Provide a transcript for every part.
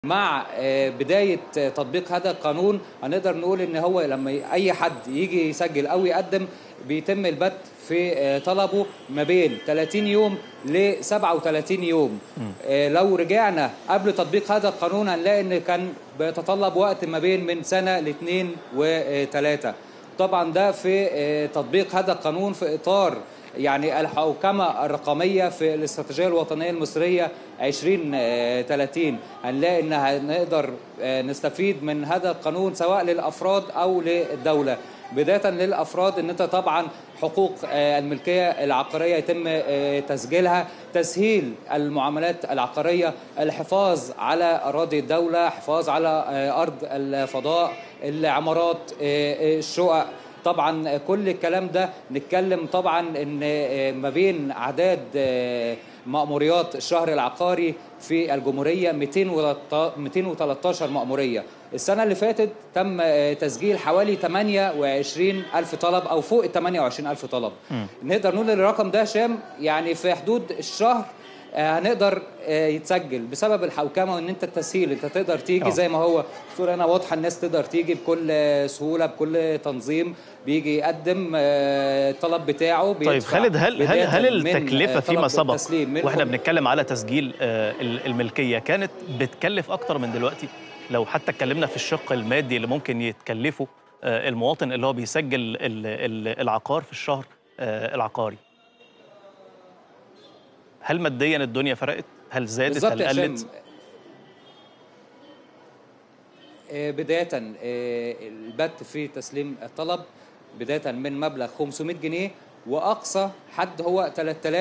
مع آه، بداية آه، تطبيق هذا القانون هنقدر نقول ان هو لما ي- اي حد يجي يسجل او يقدم بيتم البت في آه، طلبه ما بين 30 يوم ل 37 يوم آه، لو رجعنا قبل تطبيق هذا القانون هنلاقي ان كان بيتطلب وقت ما بين من سنة لاثنين وثلاثة طبعا ده في آه، تطبيق هذا القانون في اطار يعني الحوكمة الرقمية في الاستراتيجية الوطنية المصرية 2030 هنلاقي ان هنقدر آه، نستفيد من هذا القانون سواء للأفراد أو للدولة بداية للأفراد ان انت طبعا حقوق آه، الملكية العقارية يتم آه، تسجيلها تسهيل المعاملات العقارية الحفاظ على أراضي الدولة حفاظ على آه، أرض الفضاء العمارات آه، آه، الشقق طبعا كل الكلام ده نتكلم طبعا ان ما بين اعداد مأموريات الشهر العقاري في الجمهورية 213 مأمورية السنة اللي فاتت تم تسجيل حوالي 28 ألف طلب أو فوق ال 28 ألف طلب نقدر نقول إن الرقم ده شام يعني في حدود الشهر آه، هنقدر آه، يتسجل بسبب الحوكمه وان انت التسهيل انت تقدر تيجي آه. زي ما هو الصوره هنا واضحه الناس تقدر تيجي بكل آه، سهوله بكل تنظيم بيجي يقدم آه، الطلب بتاعه طيب بيدفع خالد هل هل بداية هل من، التكلفه آه، فيما طلب سبق التسليم من واحنا كل- بنتكلم على تسجيل آه، ال- الملكيه كانت بتكلف اكتر من دلوقتي لو حتى اتكلمنا في الشق المادي اللي ممكن يتكلفه آه، المواطن اللي هو بيسجل ال- ال- العقار في الشهر آه، العقاري هل ماديا الدنيا فرقت هل زادت بالظبط هل يا هشام. قلت آه، بداية آه، البت في تسليم الطلب بداية من مبلغ 500 جنيه وأقصى حد هو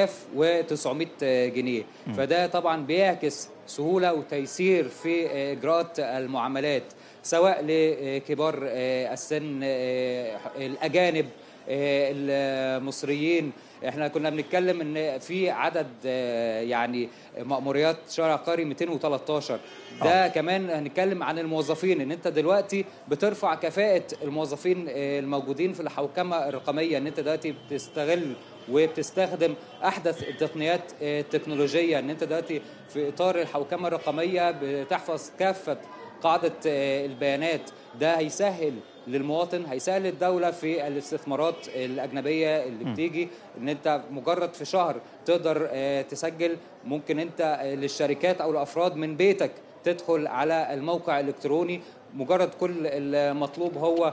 3900 جنيه فده طبعا بيعكس سهولة وتيسير في آه، إجراءات المعاملات سواء لكبار آه، السن آه، الأجانب آه، المصريين احنا كنا بنتكلم ان في عدد آه، يعني مأموريات شهر عقاري 213 ده كمان هنتكلم عن الموظفين ان انت دلوقتي بترفع كفاءة الموظفين آه، الموجودين في الحوكمة الرقمية ان انت دلوقتي بتستغل وبتستخدم احدث التقنيات آه، التكنولوجية ان انت دلوقتي في اطار الحوكمة الرقمية بتحفظ كافة قاعدة آه، البيانات ده هيسهل للمواطن هيسهل الدولة في الاستثمارات الأجنبية اللي بتيجي إن أنت مجرد في شهر تقدر آه، تسجل ممكن أنت آه، للشركات أو الأفراد من بيتك تدخل على الموقع الإلكتروني مجرد كل المطلوب هو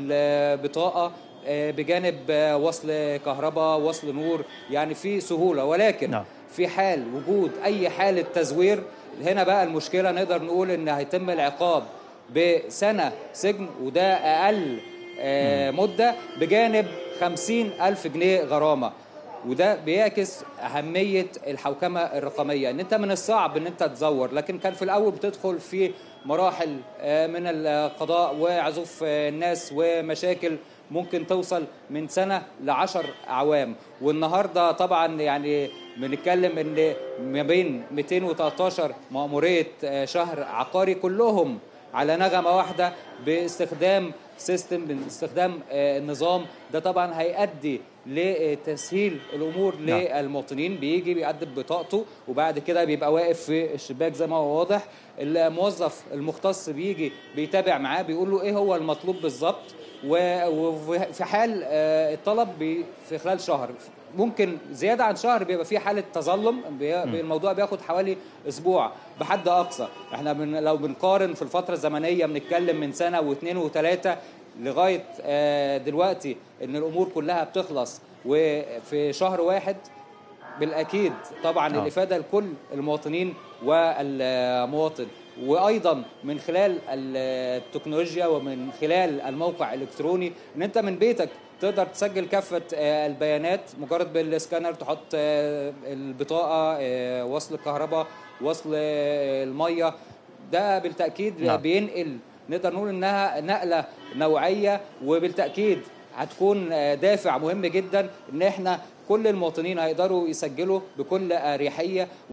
البطاقة آه، بجانب آه، وصل كهرباء وصل نور يعني في سهولة ولكن نعم. في حال وجود اي حاله تزوير هنا بقى المشكله نقدر نقول ان هيتم العقاب بسنه سجن وده اقل آه، مده بجانب خمسين ألف جنيه غرامه وده بيعكس أهمية الحوكمة الرقمية إن أنت من الصعب إن أنت تزور لكن كان في الأول بتدخل في مراحل آه، من القضاء وعزوف آه، الناس ومشاكل ممكن توصل من سنة لعشر أعوام والنهاردة طبعا يعني بنتكلم إن ما بين 213 مأمورية آه، شهر عقاري كلهم على نغمة واحدة باستخدام سيستم باستخدام آه، النظام ده طبعا هيؤدي لتسهيل الامور نعم. للمواطنين بيجي بيقدم بطاقته وبعد كده بيبقى واقف في الشباك زي ما هو واضح الموظف المختص بيجي بيتابع معاه بيقول له ايه هو المطلوب بالظبط و- وفي حال آه، الطلب بي- في خلال شهر ممكن زياده عن شهر بيبقى في حاله تظلم بي- الموضوع بياخد حوالي اسبوع بحد اقصى احنا من لو بنقارن في الفتره الزمنيه بنتكلم من سنه واثنين وثلاثه لغايه آه، دلوقتي ان الامور كلها بتخلص وفي شهر واحد بالاكيد طبعا آه. الافاده لكل المواطنين والمواطن وايضا من خلال التكنولوجيا ومن خلال الموقع الالكتروني ان انت من بيتك تقدر تسجل كافه آه، البيانات مجرد بالسكانر تحط آه، البطاقه آه، وصل الكهرباء وصل آه، الميه ده بالتاكيد نعم. بينقل نقدر نقول انها نقله نوعيه وبالتاكيد هتكون آه، دافع مهم جدا ان احنا كل المواطنين هيقدروا يسجلوا بكل اريحيه